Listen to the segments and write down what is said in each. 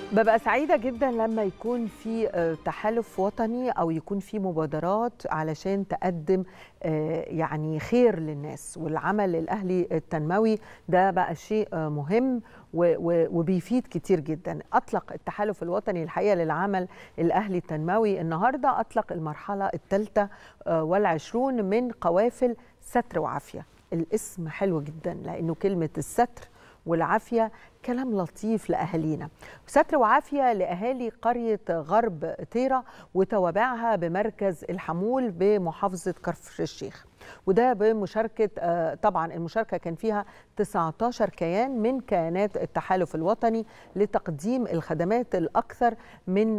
ببقى سعيدة جدا لما يكون في آه، تحالف وطني أو يكون في مبادرات علشان تقدم آه، يعني خير للناس والعمل الأهلي التنموي ده بقى شيء آه، مهم و- و- وبيفيد كتير جدا أطلق التحالف الوطني الحقيقة للعمل الأهلي التنموي النهاردة أطلق المرحلة الثالثة والعشرون من قوافل ستر وعافية الاسم حلو جدا لأنه كلمة الستر والعافية كلام لطيف لأهالينا ستر وعافية لأهالي قرية غرب تيرا وتوابعها بمركز الحمول بمحافظة كفر الشيخ وده بمشاركة آه، طبعا المشاركة كان فيها 19 كيان من كيانات التحالف الوطني لتقديم الخدمات الأكثر من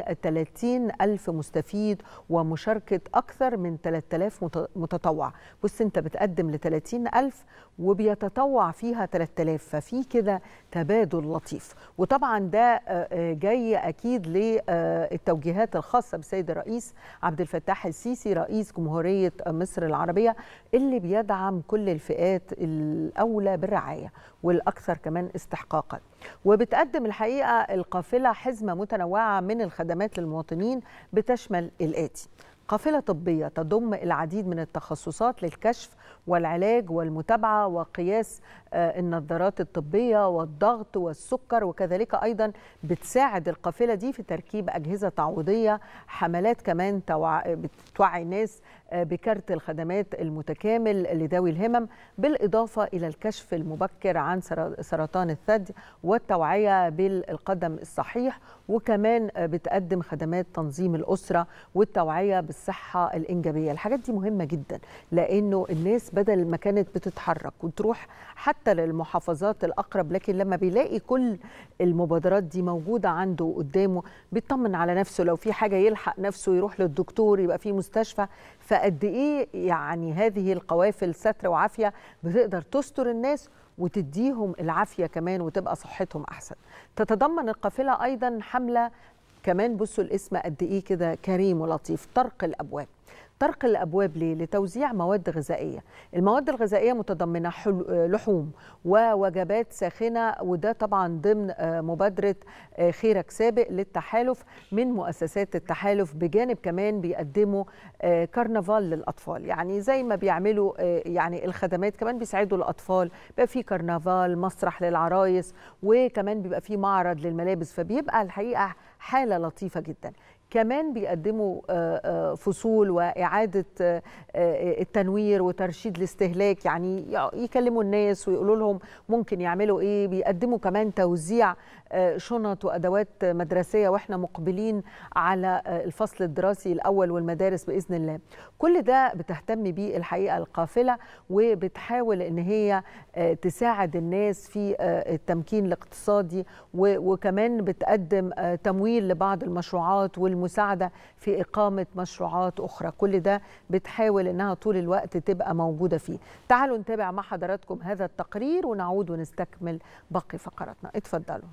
30 ألف مستفيد ومشاركة أكثر من 3000 مت- متطوع بص أنت بتقدم ل 30 ألف وبيتطوع فيها 3000 ففي كده تبادل لطيف وطبعا ده آه، آه، جاي أكيد للتوجيهات الخاصة بالسيد الرئيس عبد الفتاح السيسي رئيس جمهورية مصر العربية اللي بيدعم كل الفئات الأولى بالرعاية والأكثر كمان استحقاقا وبتقدم الحقيقة القافلة حزمة متنوعة من الخدمات للمواطنين بتشمل الآتي قافلة طبية تضم العديد من التخصصات للكشف والعلاج والمتابعة وقياس آه، النظارات الطبية والضغط والسكر وكذلك أيضا بتساعد القافلة دي في تركيب أجهزة تعويضية حملات كمان توع... بتوعي الناس آه، بكارت الخدمات المتكامل لذوي الهمم بالإضافة إلى الكشف المبكر عن سر- سرطان الثدي والتوعية بالقدم الصحيح وكمان آه، بتقدم خدمات تنظيم الأسرة والتوعية بالصحة الإنجابية الحاجات دي مهمة جدا لأنه الناس بدل ما كانت بتتحرك وتروح حتى للمحافظات الأقرب لكن لما بيلاقي كل المبادرات دي موجودة عنده قدامه بيطمن على نفسه لو في حاجة يلحق نفسه يروح للدكتور يبقى في مستشفى فقد إيه يعني هذه القوافل ستر وعافية بتقدر تستر الناس وتديهم العافية كمان وتبقى صحتهم أحسن تتضمن القافلة أيضا حملة كمان بصوا الاسم قد ايه كده كريم ولطيف طرق الابواب طرق الابواب ليه لتوزيع مواد غذائيه المواد الغذائيه متضمنه حل- آه، لحوم ووجبات ساخنه وده طبعا ضمن آه، مبادره آه، خيرك سابق للتحالف من مؤسسات التحالف بجانب كمان بيقدموا آه، كرنفال للاطفال يعني زي ما بيعملوا آه، يعني الخدمات كمان بيساعدوا الاطفال بيبقى في كرنفال مسرح للعرايس وكمان بيبقى في معرض للملابس فبيبقى الحقيقه حاله لطيفه جدا كمان بيقدموا آه، آه، فصول وإعادة آه، آه، التنوير وترشيد الاستهلاك يعني يع- يكلموا الناس ويقولوا لهم ممكن يعملوا إيه بيقدموا كمان توزيع آه، شنط وأدوات مدرسية وإحنا مقبلين على آه، الفصل الدراسي الأول والمدارس بإذن الله كل ده بتهتم بيه الحقيقة القافلة وبتحاول إن هي آه، تساعد الناس في آه، التمكين الاقتصادي و- وكمان بتقدم آه، تمويل لبعض المشروعات والمساعدة في إقامة مشروعات أخرى كل ده بتحاول إنها طول الوقت تبقى موجودة فيه تعالوا نتابع مع حضراتكم هذا التقرير ونعود ونستكمل باقي فقراتنا اتفضلوا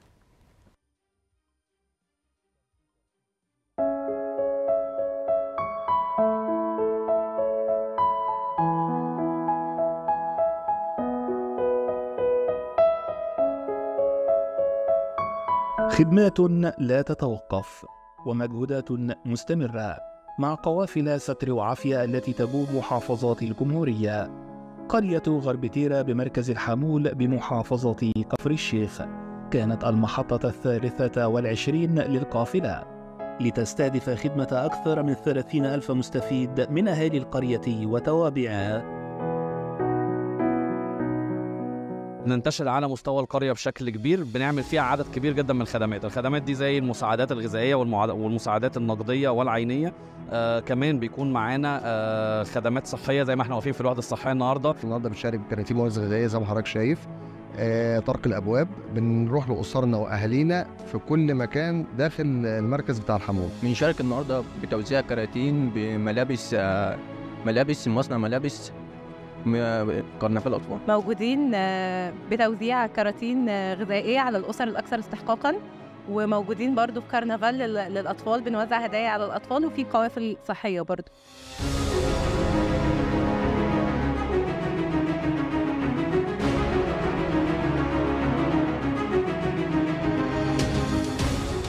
خدمات لا تتوقف ومجهودات مستمرة مع قوافل ستر وعافية التي تبوب محافظات الجمهورية قرية غرب تيرا بمركز الحمول بمحافظة كفر الشيخ كانت المحطة الثالثة والعشرين للقافلة لتستهدف خدمة أكثر من ثلاثين ألف مستفيد من أهالي القرية وتوابعها بننتشر على مستوى القريه بشكل كبير بنعمل فيها عدد كبير جدا من الخدمات الخدمات دي زي المساعدات الغذائيه والمعاد- والمساعدات النقديه والعينيه آه كمان بيكون معانا آه خدمات صحيه زي ما احنا واقفين في الوحده الصحيه النهارده النهارده بنشارك بكراتين مواد غذائيه زي ما حضرتك شايف آه، طرق الابواب بنروح لاسرنا واهالينا في كل مكان داخل المركز بتاع الحمول بنشارك النهارده بتوزيع كراتين بملابس آه، ملابس مصنع ملابس م- كرنفال الاطفال موجودين آه، بتوزيع كراتين آه، غذائية على الأسر الأكثر استحقاقا وموجودين برضو في كرنفال لل- للأطفال بنوزع هدايا على الأطفال وفي قوافل صحية برضو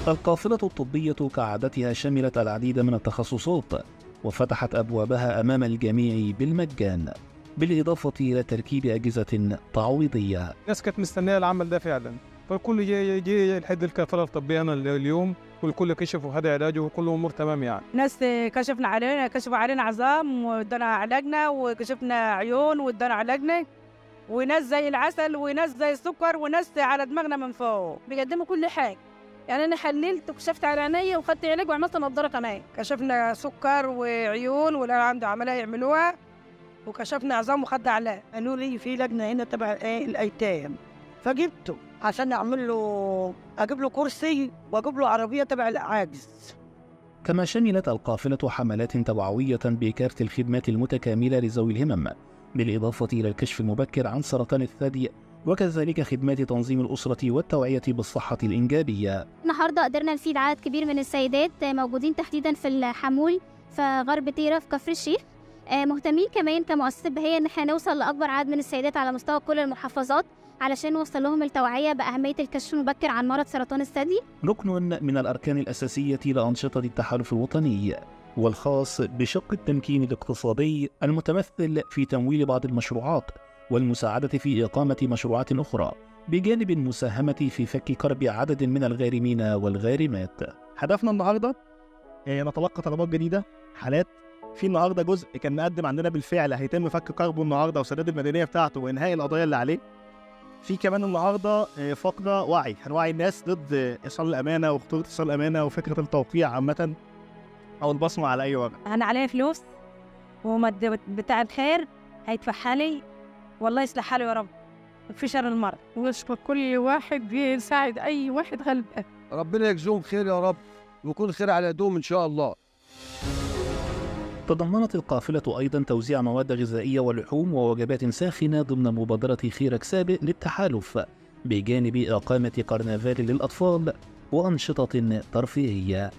القافلة الطبية كعادتها شملت العديد من التخصصات وفتحت أبوابها أمام الجميع بالمجان بالإضافة إلى تركيب أجهزة تعويضية الناس كانت مستنيه العمل ده فعلا فالكل جه جه لحد الكفاله الطبيه انا اليوم والكل كشف وخد علاجه وكل امور تمام يعني ناس كشفنا علينا كشفوا علينا عظام وادانا علاجنا وكشفنا عيون وادانا علاجنا وناس زي العسل وناس زي السكر وناس على دماغنا من فوق بيقدموا كل حاجه يعني انا حللت وكشفت على عينيا وخدت علاج وعملت نضاره كمان كشفنا سكر وعيون ولا عنده عمليه يعملوها وكشفنا عظام وخدنا علاج قالوا لي في لجنه هنا تبع ايه الايتام فجبته عشان اعمل له اجيب له كرسي واجيب له عربيه تبع العاجز كما شملت القافلة حملات توعوية بكارت الخدمات المتكاملة لذوي الهمم بالإضافة إلى الكشف المبكر عن سرطان الثدي وكذلك خدمات تنظيم الأسرة والتوعية بالصحة الإنجابية النهارده قدرنا نفيد عدد كبير من السيدات موجودين تحديدا في الحمول في غرب تيرا في كفر الشيخ آه، مهتمين كمان كمؤسسة بهية ان احنا نوصل لاكبر عدد من السيدات على مستوى كل المحافظات علشان نوصل لهم التوعية بأهمية الكشف المبكر عن مرض سرطان الثدي ركن من الأركان الأساسية لأنشطة التحالف الوطني والخاص بشق التمكين الاقتصادي المتمثل في تمويل بعض المشروعات والمساعدة في إقامة مشروعات أخرى بجانب المساهمة في فك كرب عدد من الغارمين والغارمات هدفنا النهارده آه، نتلقى طلبات جديده حالات في النهارده جزء كان مقدم عندنا بالفعل هيتم فك كربه النهارده وسداد المدنيه بتاعته وانهاء القضايا اللي عليه في كمان النهارده آه، فقره وعي هنوعي الناس ضد آه، ايصال الامانه وخطوره ايصال الامانه وفكره التوقيع عامه او البصمه على اي ورق انا عليا فلوس ومد بتاع الخير هيدفعها لي والله يصلح حاله يا رب في شر المرض واشكر كل واحد بيساعد اي واحد غلبان ربنا يجزوهم خير يا رب ويكون خير على يدهم ان شاء الله تضمنت القافلة أيضا توزيع مواد غذائية ولحوم ووجبات ساخنة ضمن مبادرة خيرك سابق للتحالف بجانب إقامة كرنفال للأطفال وأنشطة ترفيهية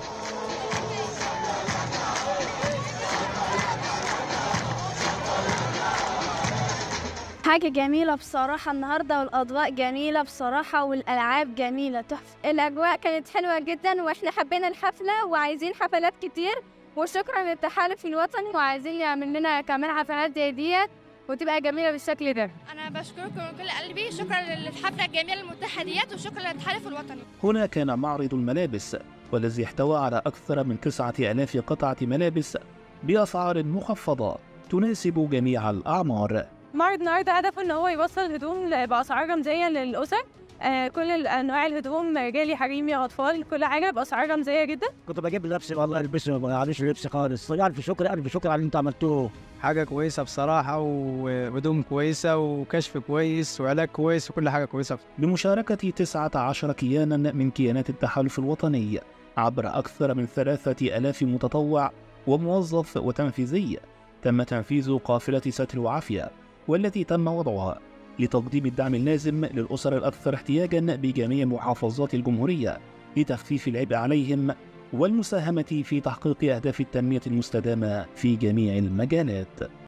حاجة جميلة بصراحة النهاردة والأضواء جميلة بصراحة والألعاب جميلة تحفة الأجواء كانت حلوة جدا وإحنا حبينا الحفلة وعايزين حفلات كتير وشكرا للتحالف الوطني وعايزين يعمل لنا كمان حفلات زي ديت وتبقى جميلة بالشكل ده أنا بشكركم من كل قلبي شكرا للحفلة الجميلة المتاحة ديت وشكرا للتحالف الوطني هنا كان معرض الملابس والذي احتوى على أكثر من تسعة آلاف قطعة ملابس بأسعار مخفضة تناسب جميع الأعمار معرض النهارده هدفه ان هو يوصل الهدوم ل- باسعار رمزيه للاسر آه كل انواع الهدوم رجالي حريمي اطفال كل حاجه باسعار رمزيه جدا كنت بجيب لبس والله البسه ما عليش لبس خالص الف شكر الف شكر على اللي انتوا عملتوه حاجه كويسه بصراحه وهدوم كويسه وكشف كويس وعلاج كويس وكل حاجه كويسه بمشاركة 19 كيانا من كيانات التحالف الوطني عبر أكثر من ثلاثة ألاف متطوع وموظف وتنفيذي تم تنفيذ قافلة ستر وعافية والتي تم وضعها لتقديم الدعم اللازم للأسر الأكثر احتياجا بجميع محافظات الجمهورية لتخفيف العبء عليهم والمساهمة في تحقيق أهداف التنمية المستدامة في جميع المجالات